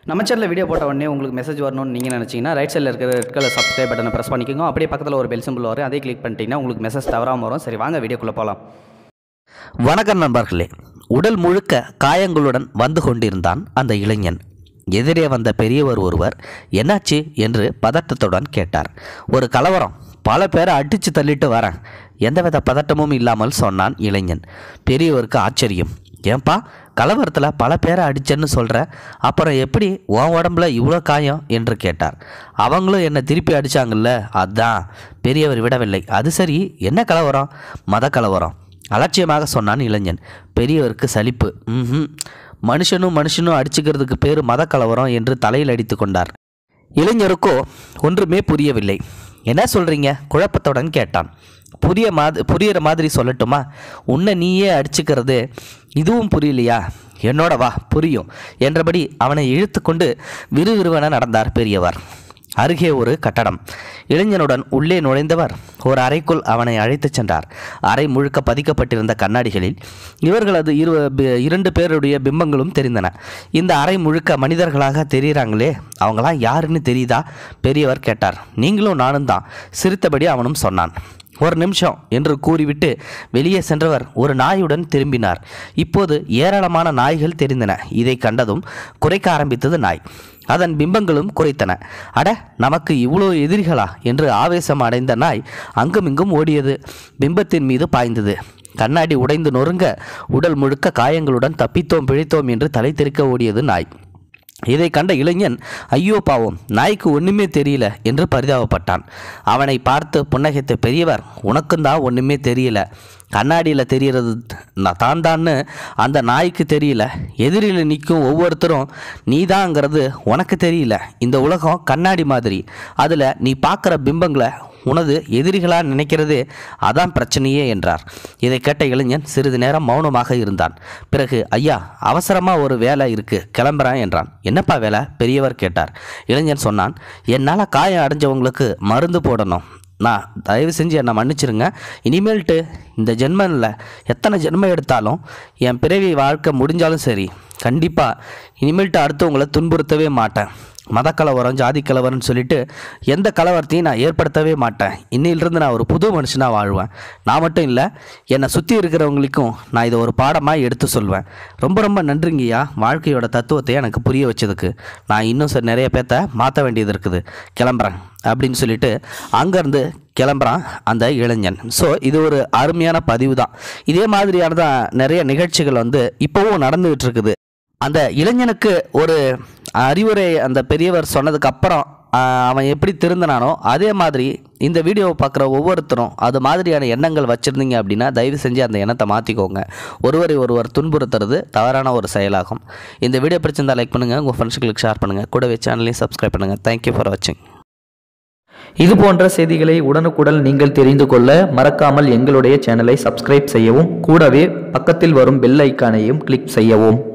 நம்ம சேனலில் வீடியோ போட்ட உடனே உங்களுக்கு மெசேஜ் வரணும்னு நீங்கள் நினச்சிங்கன்னா ரைட் சைடில் இருக்கிற ரெட் கலர் சப்ஸ்கிரைப் பட்டனை ப்ரெஸ் பண்ணிக்கோங்க அப்படியே பக்கத்தில் ஒரு பெல் சிம்பிள் வரும் அதே கிளிக் பண்ணிட்டீங்கன்னா உங்களுக்கு மெசேஜ் தவறாமல் வரும் சரி வாங்க வீடியோக்குள்ளே போகலாம் வணக்கம் நண்பர்களே உடல் முழுக்க காயங்களுடன் வந்து கொண்டிருந்தான் அந்த இளைஞன் எதிரே வந்த பெரியவர் ஒருவர் என்னாச்சு என்று பதட்டத்துடன் கேட்டார் ஒரு கலவரம் பல பேரை அடித்து தள்ளிட்டு வரேன் எந்தவித பதட்டமும் இல்லாமல் சொன்னான் இளைஞன் பெரியவருக்கு ஆச்சரியம் ஏன்பா கலவரத்தில் பல பேரை அடிச்சேன்னு சொல்கிற அப்புறம் எப்படி உன் உடம்புல இவ்வளோ காயம் என்று கேட்டார் அவங்களும் என்னை திருப்பி அடித்தாங்கல்ல அதான் பெரியவர் விடவில்லை அது சரி என்ன கலவரம் மத கலவரம் அலட்சியமாக சொன்னான் இளைஞன் பெரியவருக்கு சலிப்பு ம் மனுஷனும் மனுஷனும் அடிச்சுக்கிறதுக்கு பேர் மத கலவரம் என்று தலையில் அடித்து கொண்டார் இளைஞருக்கோ ஒன்றுமே புரியவில்லை என்ன சொல்கிறீங்க குழப்பத்துடன் கேட்டான் புரிய மாதிரி புரியிற மாதிரி சொல்லட்டுமா உன்னை நீயே அடிச்சுக்கிறது இதுவும் புரியலையா என்னோட வா புரியும் என்றபடி அவனை இழுத்து கொண்டு விறுவிறுவென நடந்தார் பெரியவர் அருகே ஒரு கட்டடம் இளைஞனுடன் உள்ளே நுழைந்தவர் ஒரு அறைக்குள் அவனை அழைத்துச் சென்றார் அறை முழுக்க பதிக்கப்பட்டிருந்த கண்ணாடிகளில் இவர்களது இரு பி- இரண்டு பேருடைய பிம்பங்களும் தெரிந்தன இந்த அறை முழுக்க மனிதர்களாக தெரியுறாங்களே அவங்களாம் யாருன்னு தெரியுதா பெரியவர் கேட்டார் நீங்களும் நானும் தான் சிரித்தபடி அவனும் சொன்னான் ஒரு நிமிஷம் என்று கூறிவிட்டு வெளியே சென்றவர் ஒரு நாயுடன் திரும்பினார் இப்போது ஏராளமான நாய்கள் தெரிந்தன இதை கண்டதும் குறைக்க ஆரம்பித்தது நாய் அதன் பிம்பங்களும் குறைத்தன அட நமக்கு இவ்வளோ எதிரிகளா என்று ஆவேசம் அடைந்த நாய் அங்குமிங்கும் ஓடியது பிம்பத்தின் மீது பாய்ந்தது கண்ணாடி உடைந்து நொறுங்க உடல் முழுக்க காயங்களுடன் தப்பித்தோம் பிழைத்தோம் என்று தலை தெறிக்க ஓடியது நாய் இதை கண்ட இளைஞன் ஐயோ பாவம் நாய்க்கு ஒன்றுமே தெரியல என்று பரிதாபப்பட்டான் அவனை பார்த்து புன்னகைத்த பெரியவர் உனக்கும் தான் ஒன்றுமே தெரியல கண்ணாடியில் தெரியறது நான் தான் தான்னு அந்த நாய்க்கு தெரியல எதிரில் நிற்கும் ஒவ்வொருத்தரும் நீதாங்கிறது உனக்கு தெரியல இந்த உலகம் கண்ணாடி மாதிரி அதில் நீ பார்க்குற பிம்பங்களை உனது எதிரிகளாக நினைக்கிறதே அதான் பிரச்சனையே என்றார் இதை கேட்ட இளைஞன் சிறிது நேரம் மௌனமாக இருந்தான் பிறகு ஐயா அவசரமாக ஒரு வேலை இருக்கு கிளம்புறேன் என்றான் என்னப்பா வேலை பெரியவர் கேட்டார் இளைஞன் சொன்னான் என்னால் காயம் அடைஞ்சவங்களுக்கு மருந்து போடணும் நான் தயவு செஞ்சு என்னை மன்னிச்சிருங்க இனிமேல்ட்டு இந்த ஜென்மனில் எத்தனை ஜென்மம் எடுத்தாலும் என் பிறவி வாழ்க்கை முடிஞ்சாலும் சரி கண்டிப்பாக இனிமேல்ட்டு அடுத்தவங்களை துன்புறுத்தவே மாட்டேன் மத கலவரம் ஜாதி கலவரம்னு சொல்லிட்டு எந்த கலவரத்தையும் நான் ஏற்படுத்தவே மாட்டேன் இன்னிலிருந்து நான் ஒரு புது மனுஷனாக வாழ்வேன் நான் மட்டும் இல்லை என்னை சுற்றி இருக்கிறவங்களுக்கும் நான் இதை ஒரு பாடமாக எடுத்து சொல்வேன் ரொம்ப ரொம்ப நன்றிங்கய்யா வாழ்க்கையோட தத்துவத்தை எனக்கு புரிய வச்சதுக்கு நான் இன்னும் சார் நிறைய பேர்த்த மாற்ற வேண்டியது இருக்குது கிளம்புறேன் அப்படின்னு சொல்லிட்டு அங்கேருந்து கிளம்புறான் அந்த இளைஞன் ஸோ இது ஒரு அருமையான பதிவு தான் இதே மாதிரியான தான் நிறைய நிகழ்ச்சிகள் வந்து இப்போவும் நடந்துகிட்டு இருக்குது அந்த இளைஞனுக்கு ஒரு அறிவுரை அந்த பெரியவர் சொன்னதுக்கு அப்புறம் ஆஹ், அவன் எப்படி திருந்தினானோ அதே மாதிரி இந்த வீடியோவை பார்க்குற ஒவ்வொருத்தரும் அது மாதிரியான எண்ணங்கள் வச்சுருந்தீங்க அப்படின்னா தயவு செஞ்சு அந்த எண்ணத்தை மாற்றிக்கோங்க ஒருவரை ஒருவர் துன்புறுத்துறது தவறான ஒரு செயலாகும் இந்த வீடியோ பிடிச்சிருந்தா லைக் பண்ணுங்கள் உங்கள் ஃப்ரெண்ட்ஸுகளுக்கு ஷேர் பண்ணுங்கள் கூடவே சேனலையும் சப்ஸ்கிரைப் பண்ணுங்கள் தேங்க்யூ ஃபார் வாட்சிங் இது போன்ற செய்திகளை உடனுக்குடன் நீங்கள் தெரிந்து கொள்ள மறக்காமல் எங்களுடைய சேனலை சப்ஸ்கிரைப் செய்யவும் கூடவே பக்கத்தில் வரும் பெல் ஐக்கானையும் கிளிக் செய்யவும்